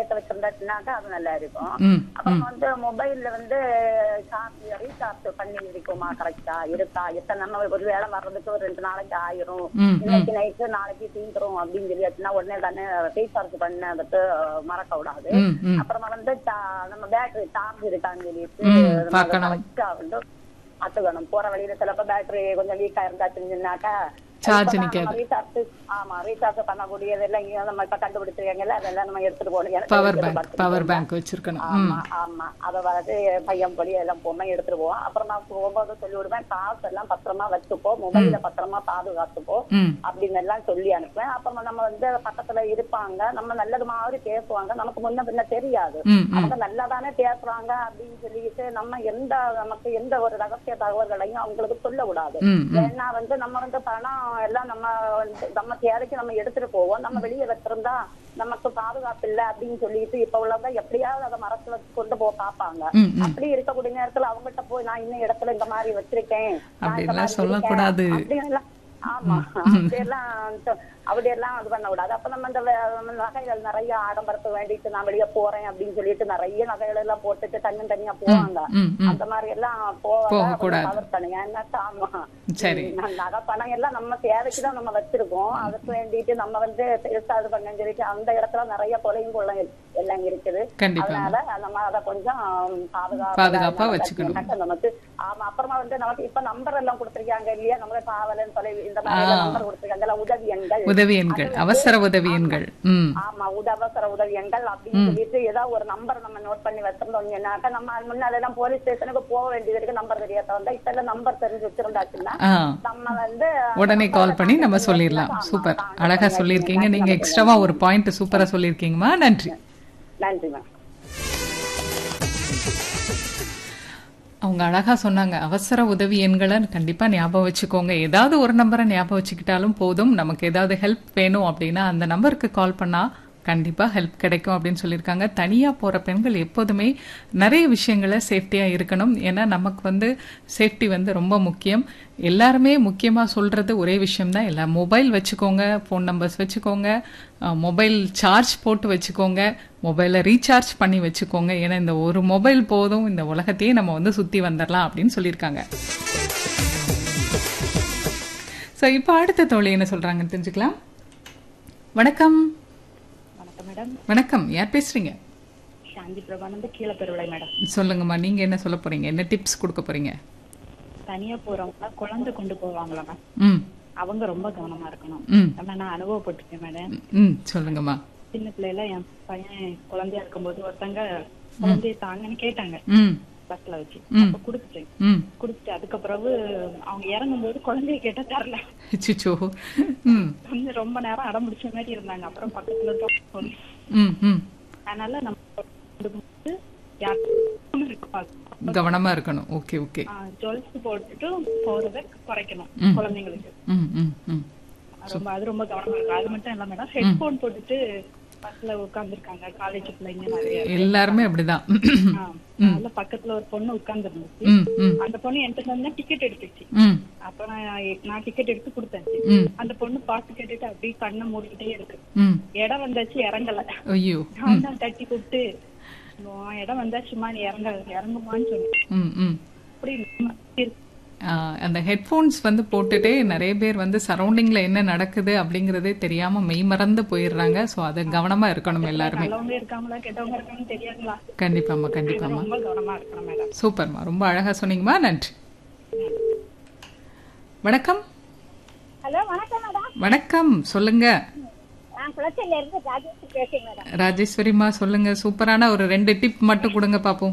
சேர்த்து வச்சிருந்தாச்சுனாக்கா அது நல்லா இருக்கும் ம் அப்புறம் வந்து மொபைல்ல வந்து சார்ஜ் ரீசார்ஜ் பண்ணி இருக்குமா கரெக்டா இருக்கா எத்தனை நம்ம ஒரு வேலை வர்றதுக்கு ஒரு ரெண்டு நாளைக்கு ஆயிரும் ம், ம். இன்னைக்கு நைட்டு நாளைக்கு தீந்துரும் அப்படின்னு சொல்லியாச்சுன்னா உடனே தானே ரீசார்ஜ் பண்ணதுக்கு மறக்க விடாது ம் ம் அப்புறமா வந்து சா- நம்ம பேட்டரி சார்ஜ் இருக்கான்னு சொல்லிட்டு ம், நம்ம அதை பார்க்கணும். correct ஆ வந்து பாத்துக்கணும் போற வழியில சிலப்ப பேட்டரி கொஞ்சம் வீக்கா இருந்தாச்சுன்னாக்கா Charge இப்பதான் நிக்காது. நம்ம ரீசார்ஜ் ஆமா ரீசார்ஜ் பண்ணக்கூடியது எல்லாம் இங்க நம்ம இப்ப கண்டுபிடிச்சிருக்காங்கல்ல அதெல்லாம் நம்ம எடுத்துட்டு போகணும் எனக்கு பவர் தெரிஞ்சது பேங்க் பார்த்துட்டு பவர் போங்க. பேங்க் வச்சிருக்கணும் ம் ஆமா ஆமா அத வந்து பையன் பொடி எல்லாம் போனா எடுத்துட்டு போவோம் அப்புறம் நான் போகும்போது சொல்லி விடுவேன் காசு எல்லாம் பத்திரமா வச்சுப்போ மொபைல பத்திரமா பாதுகாத்துப்போ ம் அப்படின்னு எல்லாம் சொல்லி அனுப்புவேன் அப்புறமா நம்ம வந்து பக்கத்துல இருப்பாங்க நம்ம நல்லது மாதிரி பேசுவாங்க நமக்கு முன்ன பின்ன தெரியாது ம் ம் அவங்க நல்லாதானே பேசுறாங்க அப்படின்னு சொல்லிட்டு நம்ம எந்த நமக்கு எந்த ஒரு ரகசிய தகவல்களையும் அவங்களுக்கு சொல்ல கூடாது ம் ம் ஏன்னா வந்து நம்ம வந்து பணம் எல்லாம் நம்ம வந்து நம்ம தேவைக்கு நம்ம எடுத்துட்டு போவோம் நம்ம வெளியே வச்சிருந்தா நமக்கு பாதுகாப்பு இல்ல அப்படின்னு சொல்லிட்டு இப்ப உள்ளவங்க எப்படியாவது அதை மரத்துல வச்சு கொண்டு போக பாப்பாங்க ம் ம் அப்படி இருக்கக்கூடிய நேரத்துல அவங்ககிட்ட போய் நான் இன்னும் இடத்துல இந்த மாதிரி வச்சிருக்கேன் நான் இந்த அப்படின்லாம் மாதிரி சொல்லக்கூடாது. இருக்கேன். அப்படியெல்லாம் ஆமா அப்படியெல்லாம் சொ- அப்படியெல்லாம் இது பண்ண கூடாது அப்ப நம்ம இந்த வே- நம்ம நகைகள் நிறைய ஆடம்பரத்து வேண்டிட்டு நான் வெளியே போறேன் அப்படின்னு சொல்லிட்டு நிறைய நகைகள் எல்லாம் போட்டுட்டு தனி தனியா போவாங்க ம் ம் அந்த மாதிரி எல்லாம் போவாங்க போகக்கூடாது. தவிர்க்கணும் ஏன்னா ஆமா சரி. ந- நகை பணம் எல்லாம் நம்ம தேவைக்கு தான் நம்ம வச்சிருக்கோம் அதுக்கு வேண்டிட்டு நம்ம வந்து பெருசா இது பண்ணு சொல்லிட்டு அந்த இடத்துல நிறைய கொலையும் கொள்ளையும் எல்லாம் இருக்குது கண்டிப்பா அதனால நம்ம அதை கொஞ்சம் பாதுகாப்பா பாதுகாப்பா வச்சுக்கணும். வச்சுக்கணும். நமக்கு ஆமா அப்புறமா வந்து நமக்கு இப்ப நம்பர் எல்லாம் கொடுத்திருக்காங்க இல்லையா நம்ம பாவலன் தொலை இந்த மாதிரி எல்லாம் நம்பர் கொடுத்திருக்காங்க எல்லாம் உதவி எண்கள் உதவி எண்கள் அவசர உதவி எண்கள் ம் ஆமா உத அவசர உதவி எண்கள் அப்படின்னு சொல்லிட்டு ஏதாவது ஒரு நம்பர் நம்ம நோட் பண்ணி வச்சிருந்தோம்னாக்கா நம்ம முன்னாடி போலீஸ் ஸ்டேஷனுக்கு போக வேண்டியது இருக்கு நம்பர் தெரியாத வந்தா இப்ப எல்லாம் நம்பர் தெரிஞ்சு வச்சிருந்தாச்சுன்னா ஆ நம்ம வந்து உடனே கால் பண்ணி நம்ம சொல்லிடலாம் சூப்பர் அழகா சொல்லியிருக்கீங்க நீங்க எக்ஸ்ட்ராவா ஒரு பாயிண்ட் சூப்பரா சொல்லியிருக்கீங்கம்மா நன்றி நன்றி மேம் அவங்க அழகா சொன்னாங்க அவசர உதவி எண்களை கண்டிப்பா ஞாபகம் வச்சுக்கோங்க ஏதாவது ஒரு நம்பரை ஞாபகம் வச்சுக்கிட்டாலும் போதும் நமக்கு ஏதாவது ஹெல்ப் வேணும் அப்படின்னா அந்த நம்பருக்கு கால் பண்ணா கண்டிப்பா ஹெல்ப் கிடைக்கும் அப்படின்னு சொல்லியிருக்காங்க தனியா போற பெண்கள் எப்போதுமே நிறைய விஷயங்களை சேஃப்டியா இருக்கணும் ஏன்னா நமக்கு வந்து சேஃப்டி வந்து ரொம்ப முக்கியம் எல்லாருமே முக்கியமா சொல்றது ஒரே விஷயம் தான் எல்லா மொபைல் வச்சுக்கோங்க ஃபோன் நம்பர்ஸ் வச்சுக்கோங்க மொபைல் சார்ஜ் போட்டு வச்சுக்கோங்க மொபைலை ரீசார்ஜ் பண்ணி வச்சுக்கோங்க ஏன்னா இந்த ஒரு மொபைல் போதும் இந்த உலகத்தையே நம்ம வந்து சுத்தி வந்துடலாம் அப்படின்னு சொல்லியிருக்காங்க ஸோ இப்போ அடுத்த தோழி என்ன சொல்றாங்கன்னு தெரிஞ்சுக்கலாம் வணக்கம் வணக்கம் மேடம் வணக்கம் யார் பேசுறீங்க சாந்தி பிரபானந்த கீழே பெருவிளை மேடம் சொல்லுங்கம்மா நீங்க என்ன சொல்ல போறீங்க என்ன டிப்ஸ் கொடுக்க போறீங்க தனியா போறவங்க குழந்தை கொண்டு போவாங்களா மேம் ம் அவங்க ரொம்ப கவனமா இருக்கணும் ம் நம்ம நான் அனுபவப்பட்டிருக்கேன் மேடம் ம் சொல்லுங்கம்மா சின்ன பிள்ளைல என் பையன் குழந்தையா இருக்கும்போது ஒருத்தங்க குழந்தைய தாங்கன்னு கேட்டாங்க ம் பஸ்ல வச்சு ம். அப்ப குடுத்துட்டேன் ம் குடுத்துட்டு அதுக்கப்புறவு அவங்க இறங்கும் போது குழந்தைய கேட்டா தரல சிச்சோ ம் வந்து ரொம்ப நேரம் அடம் பிடிச்ச மாதிரி இருந்தாங்க அப்புறம் பக்கத்துல இருக்க பொண்ணு. ம் ம் அதனால நம்ம கொண்டு போகும்போது யாருக்கும் இருக்காது கவனமா இருக்கணும் ஓகே ஓகே ஜுவல்ஸ் போட்டுட்டு போறத குறைக்கணும் ம். குழந்தைங்களுக்கு ம் ம் ம் ரொம்ப அது ரொம்ப கவனமா இருக்கும் அது மட்டும் இல்ல மேடம் ஹெட்போன் போட்டுட்டு பஸ்ல உட்கார்ந்துருக்காங்க காலேஜ் பிள்ளைங்க நிறைய எல்லாருமே அப்படிதான் ஆ, அதுல பக்கத்துல ஒரு பொண்ணு உட்கார்ந்து இருந்துச்சு ம் ம் அந்த பொண்ணு என்கிட்ட வந்து டிக்கெட் எடுத்துச்சு ம் அப்ப நான் நான் டிக்கெட் எடுத்து கொடுத்தேன் ம் அந்த பொண்ணு பாட்டு கேட்டுட்டு அப்படியே கண்ணை மூடிக்கிட்டே இருக்கு ம் இடம் வந்தாச்சு இறங்கல ஐயோ நான் தான் தட்டி கூப்பிட்டு "உன் இடம் வந்தாச்சுமா நீ இறங்க இறங்குமான்னு சொன்னேன் ம் ம் அப்படி இருக்கு. ஆ, அந்த ஹெட்ஃபோன்ஸ் வந்து போட்டுட்டே நிறைய பேர் வந்து சரௌண்டிங்ல என்ன நடக்குது அப்படிங்கறதே தெரியாம மெய் மறந்து போயிடுறாங்க ஸோ அதை கவனமா இருக்கணும் எல்லாருமே நல்லவங்க இருக்காங்களா கெட்டவங்க இருக்காங்கன்னு தெரியாதுங்களா கண்டிப்பாம்மா கண்டிப்பாம்மா ரொம்ப கவனமா இருக்கணும் மேடம் சூப்பர்மா ரொம்ப அழகா சொன்னீங்கம்மா நன்றி வணக்கம் ஹலோ வணக்கம் மேடம் வணக்கம் சொல்லுங்க நான் குளச்சல்ல இருந்து ராஜேஷ் பேசுறேன் மேடம் ராஜேஸ்வரிமா சொல்லுங்க சூப்பரான ஒரு ரெண்டு டிப் மட்டும் கொடுங்க பாப்போம்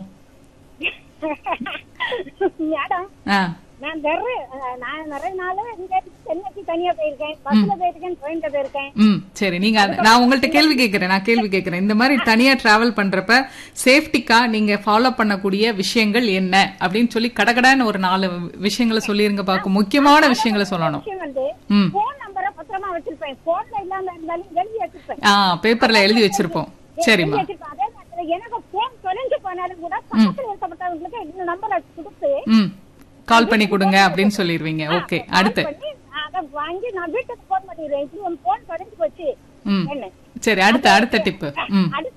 மேடம் ஆ நான் நிறைய அஹ், நான் நிறைய நாள் இங்க சென்னைக்கு தனியா போயிருக்கேன் பஸ்ல போயிருக்கேன் ட்ரெயின்ல போயிருக்கேன் ம் சரி நீங்க அத- நான் உங்கள்ட்ட கேள்வி கேட்கிறேன் நான் கேள்வி கேட்கிறேன் இந்த மாதிரி தனியா டிராவல் பண்றப்ப சேஃப்டிக்கா நீங்க ஃபாலோ பண்ணக்கூடிய விஷயங்கள் என்ன அப்படின்னு சொல்லி கடகடான்னு ஒரு நாலு விஷயங்களை சொல்லிருங்க பாக்கும் முக்கியமான விஷயங்களை சொல்லணும் விஷயம் வந்து ம் போன் நம்பரை பத்திரமா வச்சிருப்பேன் போன்ல இல்லாம இருந்தாலும் எழுதி வச்சிருப்பேன் ஆ பேப்பர்ல எழுதி வச்சிருப்போம் சரிம்மா எழுதி வச்சிருப்பேன் அதே நேரத்துல எனக்கு போன் தொலைஞ்சு போனாலும் கூட பக்கத்துல இருக்கப்பட்டவங்களுக்கு இந்த நம்பரை கொடுத்து ம் கால் பண்ணி கொடுங்க அப்படின்னு சொல்லிடுவீங்க ஓகே அடுத்து பண்ணி அதை வாங்கி நான் வீட்டுக்கு போன் பண்ணிடுறேன் இப்படி ஒரு போன் தொலைஞ்சு போச்சு ம் என்ன சரி அடுத்த அடுத்த டிப்பு ம் அடுத்த